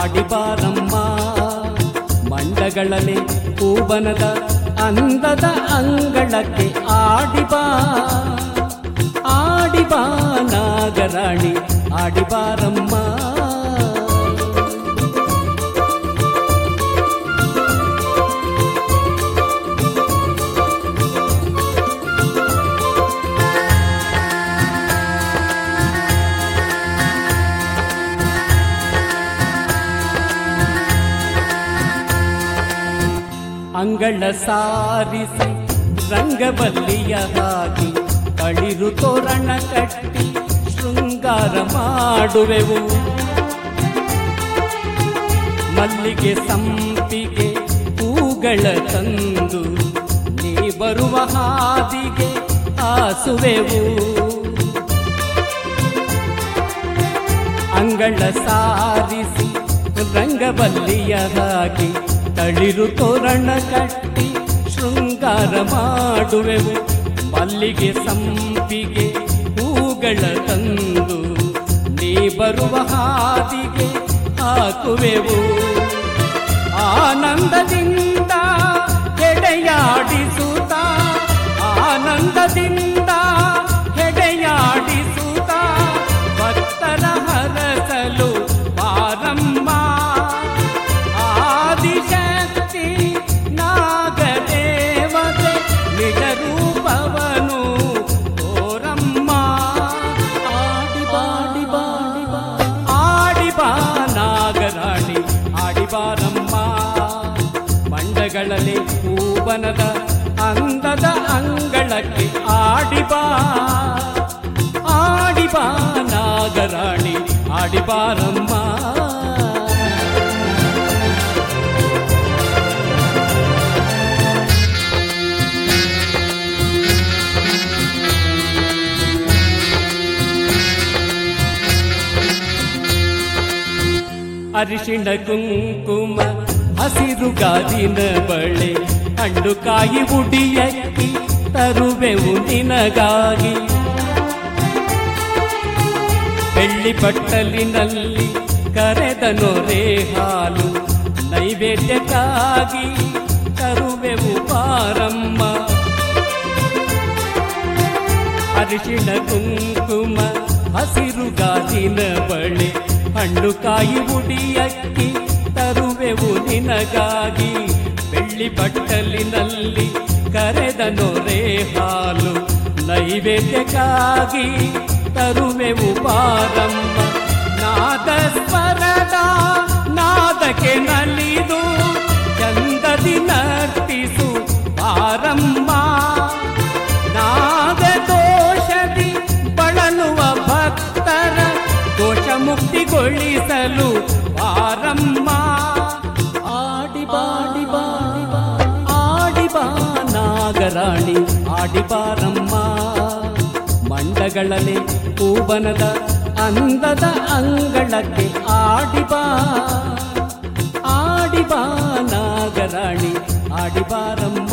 ಆಡಿಬಾರಮ್ಮ ಮಂಡಗಳಲೆ ಹೂವನದ ಅಂದದ ಅಂಗಳಕ್ಕೆ ಆಡಿಬಾ ಆಡಿಬಾ ನಾಗರಾಣಿ ಆಡಿಬಾರಮ್ಮ ಅಂಗಳ ಸಾರಿಸಿ ರಂಗಬಲ್ಲಿಯ ಹಾಕಿ ತಳಿರು ತೋರಣ ಕಟ್ಟಿ ಶೃಂಗಾರ ಮಾಡುವೆವು ಮಲ್ಲಿಗೆ ಸಂಪಿಗೆ ಹೂಗಳ ತಂದು ನೀ ಬರುವ ಹಾದಿಗೆ ಆಸುವೆವು ಅಂಗಳ ಸಾರಿಸಿ ರಂಗಬಲ್ಲಿಯ ಹಾಕಿ ತಳಿರು ತೋರಣ ಕಟ್ಟಿ ಶೃಂಗಾರ ಮಾಡುವೆವು ಮಲ್ಲಿಗೆ ಸಂಪಿಗೆ ಹೂಗಳ ತಂದು ನೀ ಬರುವ ಹಾದಿಗೆ ಹಾಕುವೆವು ಆನಂದದಿಂದ ಹೆಡೆಯಾಡಿಸುತ್ತ ಆನಂದದಿಂದ ಹೆಡೆಯಾಡಿಸುತ್ತ ಭಕ್ತರ ಹರಸಲು ಪಾರಮ್ಮ ಆದಿಶಕ್ತಿ ನಾಗದೇವತೆ ನಿಜ ರೂಪವನು ತೋರಮ್ಮ ಆಡಿ ಬಾಡಿ ಬಾಡಿ ಬಾ ಆಡಿ ಬಾ ನಾಗರಾಣಿ ಆಡಿಬಾರಮ್ಮ ಮಂಡಗಳಲ್ಲಿ ಹೂವನದ ಅಂದದ ಅಂಗಳಕ್ಕೆ ಆಡಿಬಾ ಆಡಿಬಾ ನಾಗರಾಣಿ ಆಡಿಬಾರಮ್ಮ ಅರಿಶಿಣ ಕುಂಕುಮ ಹಸಿರು ಗಾಜಿನ ಬಳೆ ಹಣ್ಣು ಕಾಯಿ ಉಡಿಯಕ್ಕಿ ತರುವೆವು ನಿನಗಾಗಿ ಬೆಳ್ಳಿ ಬಟ್ಟಲಿನಲ್ಲಿ ಕರೆದ ನೊರೆ ಹಾಲು ನೈವೇದ್ಯಕ್ಕಾಗಿ ತರುವೆವು ಪಾರಮ್ಮ ಅರಿಶಿಣ ಕುಂಕುಮ ಹಸಿರು ಗಾಜಿನ ಬಳೆ ಹಣ್ಣು ಕಾಯಿ ಉಡಿಯಕ್ಕಿ ತರುವೆವು ನಿನಗಾಗಿ ಬೆಳ್ಳಿ ಬಟ್ಟಲಿನಲ್ಲಿ ಕರೆದ ನೊರೆ ಹಾಲು ನೈವೇದ್ಯಕ್ಕಾಗಿ ತರುವೆವು ಪಾರಮ್ಮ ನಾದ ಸ್ವರದ ನಾದಕ್ಕೆ ನಲಿದು ಚಂದದಿ ನರ್ತಿಸು ಪಾರಮ್ಮ ನಾದ ದೋಷದಿ ಬಳಲುವ ಭಕ್ತರ ದೋಷ ಮುಕ್ತಿಗೊಳಿಸಲು ಪಾರಮ್ಮ ಆಡಿ ಬಾಡಿ ಬಾಡಿ ಬಾ ಆಡಿ ಬಾ ನಾಗರಾಣಿ ಆಡಿ ಬಾರಮ್ಮ ಮಂಡಗಳಲ್ಲಿ ಹೂವನದ ಅಂದದ ಅಂಗಳಕ್ಕೆ ಆಡಿಬಾ ಆಡಿಬಾ ನಾಗರಾಣಿ ಆಡಿಬಾರಮ್ಮ